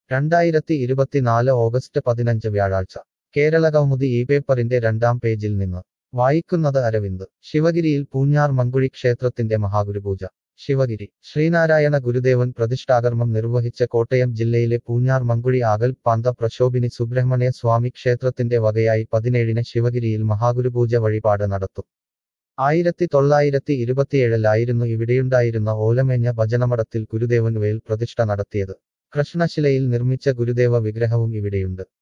രണ്ടായിരത്തി ഇരുപത്തിനാല് ഓഗസ്റ്റ് പതിനഞ്ച് വ്യാഴാഴ്ച കേരള കൗമുദി ഈ പേപ്പറിന്റെ രണ്ടാം പേജിൽ നിന്ന് വായിക്കുന്നത് അരവിന്ദ് ശിവഗിരിയിൽ പൂഞ്ഞാർ മങ്കുഴി ക്ഷേത്രത്തിന്റെ മഹാഗുരുപൂജ ശിവഗിരി ശ്രീനാരായണ ഗുരുദേവൻ പ്രതിഷ്ഠാകർമ്മം നിർവഹിച്ച കോട്ടയം ജില്ലയിലെ പൂഞ്ഞാർ മങ്കുഴി ആകൽ പാന്ത പ്രശോഭിനി സുബ്രഹ്മണ്യ സ്വാമി ക്ഷേത്രത്തിന്റെ വകയായി പതിനേഴിന് ശിവഗിരിയിൽ മഹാഗുരുപൂജ വഴിപാട് നടത്തും ആയിരത്തി തൊള്ളായിരത്തി ഇരുപത്തിയേഴിലായിരുന്നു ഇവിടെയുണ്ടായിരുന്ന ഓലമേഞ്ഞ ഭജനമഠത്തിൽ ഗുരുദേവൻ വേൽ പ്രതിഷ്ഠ നടത്തിയത് കൃഷ്ണശിലയിൽ നിർമ്മിച്ച ഗുരുദേവ വിഗ്രഹവും ഇവിടെയുണ്ട്